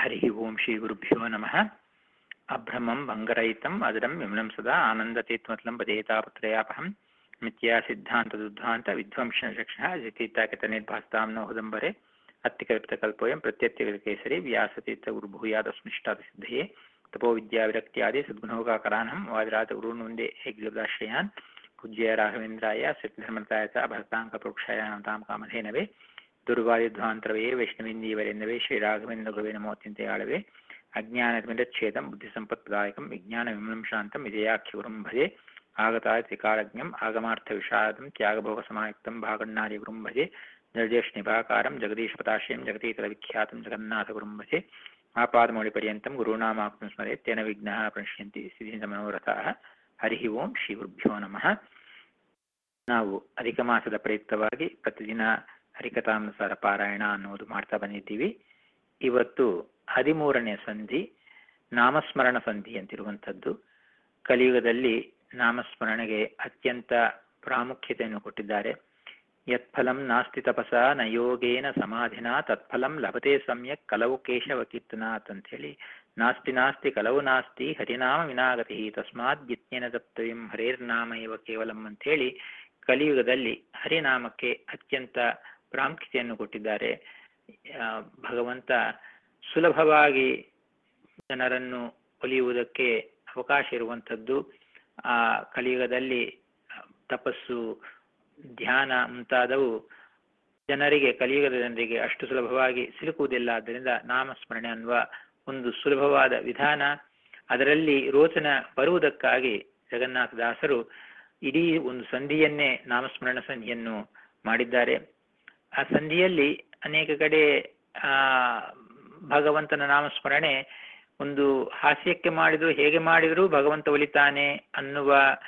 हरिः ओं श्रीगुरुभ्यो नमः अभ्रमं भङ्गरहितम् अजरं विमलं सदा आनन्दतीत्मतलं पदेतापत्रयापहं मिथ्या सिद्धान्तदुद्धान्त विध्वंसचक्षः जतीताकितनिर्भास्तां न हुदम्बरे अत्तिकल्पितकल्पोऽयं प्रत्यत्यकेसरी व्यासतीर्थगुरुभूयादस्मिष्टादिसिद्धये तपोविद्याविरक्त्यादि सद्गुणोकाकरानं वादिराजगुरून् हेग्लदाश्रयान् पूज्य राघवेन्द्राय सिद्धर्मताय च भरताङ्कप्रोक्षाय तां कामधेनवे ದುರ್ವಾದಿಧ್ವಾಂತರವೇ ವೈಷ್ಣವೇಂದೀವರೆಂದವೇ ಶ್ರೀರಾಘವೇಂದ್ರ ನಮೋತ್ಯಂತೆ ಆಳವೆ ಅಜ್ಞಾನಮಿರಚ್ಛೇದಂ ಬುದ್ಧಿಸಂಪತ್ಪ್ರದಾಯಕಂ ವಿಜ್ಞಾನ ವಿಮಂಶಾಂತಂ ವಿಜಯಾಖ್ಯಗುರುಂ ಭಜೆ ಆಗತಾಯ ತ್ರಿಕಾಲಜ್ಞಂ ಆಗಮಾರ್ಥ ವಿಷಾದಂ ತ್ಯಾಗಭೋಗ ಸಮಾಯುಕ್ತಂ ಭಾಗಣ್ಣಾದಿ ಗುರುಂ ಭಜೆ ನಿರ್ದೇಶ ನಿಭಾಕಾರಂ ಜಗದೀಶಪತಾಶ್ರಯಂ ಜಗತೀತರ ವಿಖ್ಯಾತಂ ಜಗನ್ನಾಥ ಗುರುಂ ಭಜೆ ಆಪಾದಮೌಳಿಪರ್ಯಂತಂ ಗುರುನಾಮಾಕ್ತಂ ಸ್ಮರೆ ತೇನ ವಿಘ್ನಃ ಪ್ರಣಶ್ಯಂತಿ ಸಿದ್ಧಿಂತ ಮನೋರಥಾಃ ಹರಿ ಓಂ ಶ್ರೀ ಗುರುಭ್ಯೋ ನಮಃ ನಾವು ಅಧಿಕ ಮಾಸದ ಪ್ರಯುಕ್ತವಾಗಿ ಪ್ರತಿದಿನ ಹರಿಕಥಾನುಸಾರ ಪಾರಾಯಣ ಅನ್ನೋದು ಮಾಡ್ತಾ ಬಂದಿದ್ದೀವಿ ಇವತ್ತು ಹದಿಮೂರನೇ ಸಂಧಿ ನಾಮಸ್ಮರಣ ಸಂಧಿ ಅಂತಿರುವಂಥದ್ದು ಕಲಿಯುಗದಲ್ಲಿ ನಾಮಸ್ಮರಣೆಗೆ ಅತ್ಯಂತ ಪ್ರಾಮುಖ್ಯತೆಯನ್ನು ಕೊಟ್ಟಿದ್ದಾರೆ ಯತ್ಫಲಂ ನಾಸ್ತಿ ತಪಸ ನ ಯೋಗೇನ ಸಮಾಧಿನ ತತ್ಫಲಂ ಲಭತೆ ಸಮ್ಯಕ್ ಕಲವು ಕೇಶವ ಕೀರ್ತನಾಥ್ ಅಂತೇಳಿ ನಾಸ್ತಿ ನಾಸ್ತಿ ಕಲವು ನಾಸ್ತಿ ಹರಿನಾಮ ವಿನಾಗತಿ ತಸ್ಮಾತ್ ಯತ್ನೇನ ತಪ್ತವ್ಯಂ ಹರೇರ್ನಾಮ ಇವ ಕೇವಲಂ ಅಂಥೇಳಿ ಕಲಿಯುಗದಲ್ಲಿ ಹರಿನಾಮಕ್ಕೆ ಅತ್ಯಂತ ಪ್ರಾಮುಖ್ಯತೆಯನ್ನು ಕೊಟ್ಟಿದ್ದಾರೆ ಭಗವಂತ ಸುಲಭವಾಗಿ ಜನರನ್ನು ಒಲಿಯುವುದಕ್ಕೆ ಅವಕಾಶ ಇರುವಂಥದ್ದು ಆ ಕಲಿಯುಗದಲ್ಲಿ ತಪಸ್ಸು ಧ್ಯಾನ ಮುಂತಾದವು ಜನರಿಗೆ ಕಲಿಯುಗದ ಜನರಿಗೆ ಅಷ್ಟು ಸುಲಭವಾಗಿ ಸಿಲುಕುವುದಿಲ್ಲ ಆದ್ದರಿಂದ ನಾಮಸ್ಮರಣೆ ಅನ್ನುವ ಒಂದು ಸುಲಭವಾದ ವಿಧಾನ ಅದರಲ್ಲಿ ರೋಚನ ಬರುವುದಕ್ಕಾಗಿ ಜಗನ್ನಾಥದಾಸರು ಇಡೀ ಒಂದು ಸಂಧಿಯನ್ನೇ ನಾಮಸ್ಮರಣ ಸಂಧಿಯನ್ನು ಮಾಡಿದ್ದಾರೆ ಆ ಸಂಧಿಯಲ್ಲಿ ಅನೇಕ ಕಡೆ ಆ ಭಗವಂತನ ನಾಮಸ್ಮರಣೆ ಒಂದು ಹಾಸ್ಯಕ್ಕೆ ಮಾಡಿದ್ರು ಹೇಗೆ ಮಾಡಿದ್ರು ಭಗವಂತ ಒಲಿತಾನೆ ಅನ್ನುವ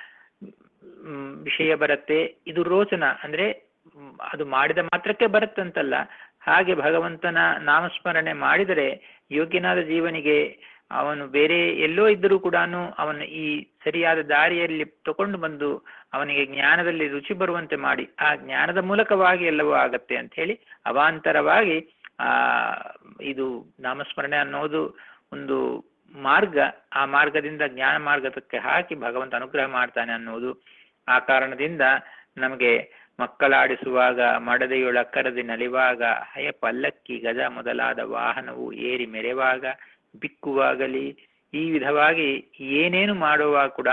ವಿಷಯ ಬರುತ್ತೆ ಇದು ರೋಚನ ಅಂದ್ರೆ ಅದು ಮಾಡಿದ ಮಾತ್ರಕ್ಕೆ ಬರುತ್ತಂತಲ್ಲ ಹಾಗೆ ಭಗವಂತನ ನಾಮಸ್ಮರಣೆ ಮಾಡಿದರೆ ಯೋಗ್ಯನಾದ ಜೀವನಿಗೆ ಅವನು ಬೇರೆ ಎಲ್ಲೋ ಇದ್ದರೂ ಕೂಡ ಅವನು ಈ ಸರಿಯಾದ ದಾರಿಯಲ್ಲಿ ತಕೊಂಡು ಬಂದು ಅವನಿಗೆ ಜ್ಞಾನದಲ್ಲಿ ರುಚಿ ಬರುವಂತೆ ಮಾಡಿ ಆ ಜ್ಞಾನದ ಮೂಲಕವಾಗಿ ಎಲ್ಲವೂ ಆಗತ್ತೆ ಅಂತ ಹೇಳಿ ಅವಾಂತರವಾಗಿ ಆ ಇದು ನಾಮಸ್ಮರಣೆ ಅನ್ನೋದು ಒಂದು ಮಾರ್ಗ ಆ ಮಾರ್ಗದಿಂದ ಜ್ಞಾನ ಮಾರ್ಗದಕ್ಕೆ ಹಾಕಿ ಭಗವಂತ ಅನುಗ್ರಹ ಮಾಡ್ತಾನೆ ಅನ್ನೋದು ಆ ಕಾರಣದಿಂದ ನಮಗೆ ಮಕ್ಕಳಾಡಿಸುವಾಗ ಮಡದೆಯೊಳಕ್ಕರದಿ ನಲಿವಾಗ ಹಯ ಪಲ್ಲಕ್ಕಿ ಗಜ ಮೊದಲಾದ ವಾಹನವು ಏರಿ ಮೆರೆವಾಗ ಬಿಕ್ಕುವಾಗಲಿ ಈ ವಿಧವಾಗಿ ಏನೇನು ಮಾಡುವಾಗ ಕೂಡ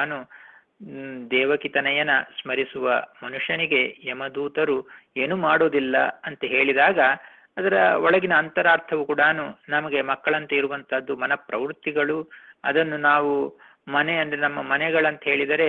ದೇವಕಿತನಯನ ಸ್ಮರಿಸುವ ಮನುಷ್ಯನಿಗೆ ಯಮದೂತರು ಏನು ಮಾಡೋದಿಲ್ಲ ಅಂತ ಹೇಳಿದಾಗ ಅದರ ಒಳಗಿನ ಅಂತರಾರ್ಥವು ಕೂಡ ನಮಗೆ ಮಕ್ಕಳಂತೆ ಇರುವಂತಹದ್ದು ಮನ ಪ್ರವೃತ್ತಿಗಳು ಅದನ್ನು ನಾವು ಮನೆ ಅಂದ್ರೆ ನಮ್ಮ ಮನೆಗಳಂತ ಹೇಳಿದರೆ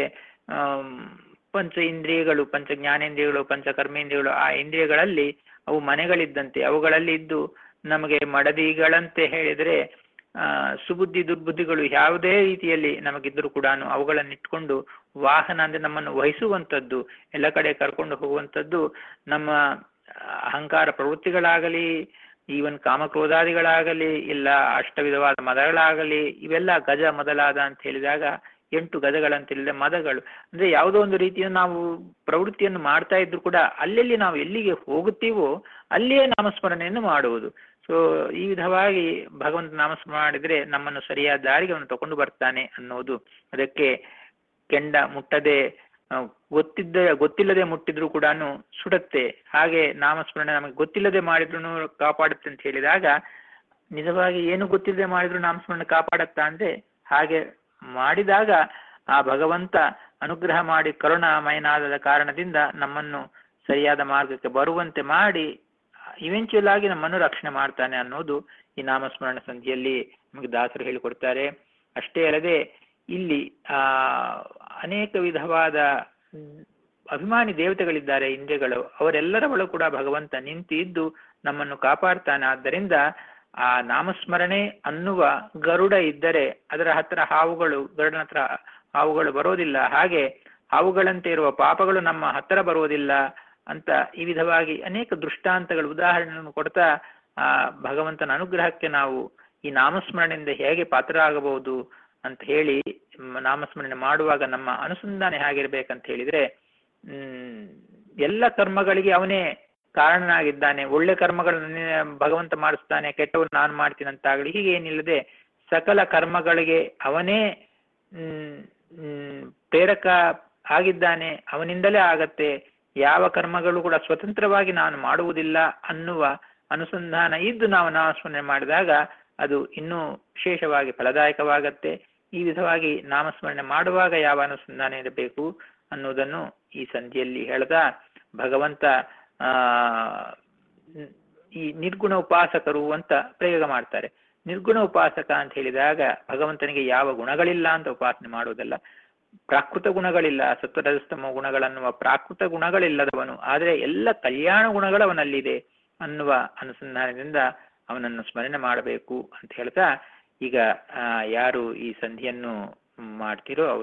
ಪಂಚ ಇಂದ್ರಿಯಗಳು ಪಂಚ ಜ್ಞಾನೇಂದ್ರಿಯಗಳು ಪಂಚ ಕರ್ಮೇಂದ್ರಿಯಗಳು ಆ ಇಂದ್ರಿಯಗಳಲ್ಲಿ ಅವು ಮನೆಗಳಿದ್ದಂತೆ ಅವುಗಳಲ್ಲಿ ಇದ್ದು ನಮಗೆ ಮಡದಿಗಳಂತೆ ಹೇಳಿದರೆ ಆ ಸುಬುದ್ಧಿ ದುರ್ಬುದ್ಧಿಗಳು ಯಾವುದೇ ರೀತಿಯಲ್ಲಿ ನಮಗಿದ್ದರೂ ಕೂಡ ಅವುಗಳನ್ನು ಇಟ್ಕೊಂಡು ವಾಹನ ಅಂದ್ರೆ ನಮ್ಮನ್ನು ವಹಿಸುವಂಥದ್ದು ಎಲ್ಲ ಕಡೆ ಕರ್ಕೊಂಡು ಹೋಗುವಂಥದ್ದು ನಮ್ಮ ಅಹಂಕಾರ ಪ್ರವೃತ್ತಿಗಳಾಗಲಿ ಈವನ್ ಕಾಮಕ್ರೋಧಾದಿಗಳಾಗಲಿ ಇಲ್ಲ ಅಷ್ಟವಿಧವಾದ ಮದಗಳಾಗಲಿ ಇವೆಲ್ಲ ಗಜ ಮೊದಲಾದ ಅಂತ ಹೇಳಿದಾಗ ಎಂಟು ಗಜಗಳಂತ ಹೇಳಿದ್ರೆ ಮದಗಳು ಅಂದ್ರೆ ಯಾವುದೋ ಒಂದು ರೀತಿಯ ನಾವು ಪ್ರವೃತ್ತಿಯನ್ನು ಮಾಡ್ತಾ ಇದ್ರು ಕೂಡ ಅಲ್ಲೆಲ್ಲಿ ನಾವು ಎಲ್ಲಿಗೆ ಹೋಗುತ್ತೀವೋ ಅಲ್ಲಿಯೇ ನಾಮಸ್ಮರಣೆಯನ್ನು ಮಾಡುವುದು ಸೊ ಈ ವಿಧವಾಗಿ ಭಗವಂತ ನಾಮಸ್ಮರಣೆ ಮಾಡಿದ್ರೆ ನಮ್ಮನ್ನು ಸರಿಯಾದ ದಾರಿಗೆ ಅವನು ತಗೊಂಡು ಬರ್ತಾನೆ ಅನ್ನೋದು ಅದಕ್ಕೆ ಕೆಂಡ ಮುಟ್ಟದೆ ಗೊತ್ತಿದ್ದ ಗೊತ್ತಿಲ್ಲದೆ ಮುಟ್ಟಿದ್ರು ಕೂಡ ಸುಡುತ್ತೆ ಹಾಗೆ ನಾಮಸ್ಮರಣೆ ನಮಗೆ ಗೊತ್ತಿಲ್ಲದೆ ಮಾಡಿದ್ರು ಕಾಪಾಡುತ್ತೆ ಅಂತ ಹೇಳಿದಾಗ ನಿಜವಾಗಿ ಏನು ಗೊತ್ತಿಲ್ಲದೆ ಮಾಡಿದ್ರು ನಾಮಸ್ಮರಣೆ ಕಾಪಾಡತ್ತಾ ಅಂದ್ರೆ ಹಾಗೆ ಮಾಡಿದಾಗ ಆ ಭಗವಂತ ಅನುಗ್ರಹ ಮಾಡಿ ಕರುಣಾಮಯನಾದ ಕಾರಣದಿಂದ ನಮ್ಮನ್ನು ಸರಿಯಾದ ಮಾರ್ಗಕ್ಕೆ ಬರುವಂತೆ ಮಾಡಿ ಇವೆಂಚುಯಲ್ ಆಗಿ ನಮ್ಮನ್ನು ರಕ್ಷಣೆ ಮಾಡ್ತಾನೆ ಅನ್ನೋದು ಈ ನಾಮಸ್ಮರಣ ಸಂಧಿಯಲ್ಲಿ ನಮಗೆ ದಾಸರು ಹೇಳಿಕೊಡ್ತಾರೆ ಅಷ್ಟೇ ಅಲ್ಲದೆ ಇಲ್ಲಿ ಆ ಅನೇಕ ವಿಧವಾದ ಅಭಿಮಾನಿ ದೇವತೆಗಳಿದ್ದಾರೆ ಇಂದ್ರಿಯಗಳು ಅವರೆಲ್ಲರ ಒಳಗೂ ಕೂಡ ಭಗವಂತ ನಿಂತಿದ್ದು ನಮ್ಮನ್ನು ಕಾಪಾಡ್ತಾನೆ ಆದ್ದರಿಂದ ಆ ನಾಮಸ್ಮರಣೆ ಅನ್ನುವ ಗರುಡ ಇದ್ದರೆ ಅದರ ಹತ್ರ ಹಾವುಗಳು ಗರುಡನ ಹತ್ರ ಹಾವುಗಳು ಬರೋದಿಲ್ಲ ಹಾಗೆ ಹಾವುಗಳಂತೆ ಇರುವ ಪಾಪಗಳು ನಮ್ಮ ಹತ್ತಿರ ಬರುವುದಿಲ್ಲ ಅಂತ ಈ ವಿಧವಾಗಿ ಅನೇಕ ದೃಷ್ಟಾಂತಗಳು ಉದಾಹರಣೆಯನ್ನು ಕೊಡ್ತಾ ಆ ಭಗವಂತನ ಅನುಗ್ರಹಕ್ಕೆ ನಾವು ಈ ನಾಮಸ್ಮರಣೆಯಿಂದ ಹೇಗೆ ಪಾತ್ರರಾಗಬಹುದು ಅಂತ ಹೇಳಿ ನಾಮಸ್ಮರಣೆ ಮಾಡುವಾಗ ನಮ್ಮ ಅನುಸಂಧಾನ ಹೇಗಿರ್ಬೇಕಂತ ಹೇಳಿದ್ರೆ ಹ್ಮ್ ಎಲ್ಲ ಕರ್ಮಗಳಿಗೆ ಅವನೇ ಕಾರಣನಾಗಿದ್ದಾನೆ ಒಳ್ಳೆ ಕರ್ಮಗಳನ್ನು ಭಗವಂತ ಮಾಡಿಸ್ತಾನೆ ಕೆಟ್ಟವು ನಾನು ಮಾಡ್ತೀನಿ ಅಂತಾಗಲಿ ಹೀಗೆ ಏನಿಲ್ಲದೆ ಸಕಲ ಕರ್ಮಗಳಿಗೆ ಅವನೇ ಹ್ಮ್ ಹ್ಮ್ ಪ್ರೇರಕ ಆಗಿದ್ದಾನೆ ಅವನಿಂದಲೇ ಆಗತ್ತೆ ಯಾವ ಕರ್ಮಗಳು ಕೂಡ ಸ್ವತಂತ್ರವಾಗಿ ನಾನು ಮಾಡುವುದಿಲ್ಲ ಅನ್ನುವ ಅನುಸಂಧಾನ ಇದ್ದು ನಾವು ನಾಮಸ್ಮರಣೆ ಮಾಡಿದಾಗ ಅದು ಇನ್ನೂ ವಿಶೇಷವಾಗಿ ಫಲದಾಯಕವಾಗತ್ತೆ ಈ ವಿಧವಾಗಿ ನಾಮಸ್ಮರಣೆ ಮಾಡುವಾಗ ಯಾವ ಅನುಸಂಧಾನ ಇರಬೇಕು ಅನ್ನುವುದನ್ನು ಈ ಸಂಧಿಯಲ್ಲಿ ಹೇಳ್ದ ಭಗವಂತ ಆ ಈ ನಿರ್ಗುಣ ಉಪಾಸಕರು ಅಂತ ಪ್ರಯೋಗ ಮಾಡ್ತಾರೆ ನಿರ್ಗುಣ ಉಪಾಸಕ ಅಂತ ಹೇಳಿದಾಗ ಭಗವಂತನಿಗೆ ಯಾವ ಗುಣಗಳಿಲ್ಲ ಅಂತ ಉಪಾಸನೆ ಮಾಡುವುದಲ್ಲ ಪ್ರಾಕೃತ ಗುಣಗಳಿಲ್ಲ ಸತ್ವರಜಸ್ತಮ ಗುಣಗಳನ್ನುವ ಪ್ರಾಕೃತ ಗುಣಗಳಿಲ್ಲದವನು ಆದರೆ ಎಲ್ಲ ಕಲ್ಯಾಣ ಗುಣಗಳು ಅವನಲ್ಲಿದೆ ಅನ್ನುವ ಅನುಸಂಧಾನದಿಂದ ಅವನನ್ನು ಸ್ಮರಣೆ ಮಾಡಬೇಕು ಅಂತ ಹೇಳ್ತಾ ಈಗ ಯಾರು ಈ ಸಂಧಿಯನ್ನು ಮಾಡ್ತಿರೋ ಅವರು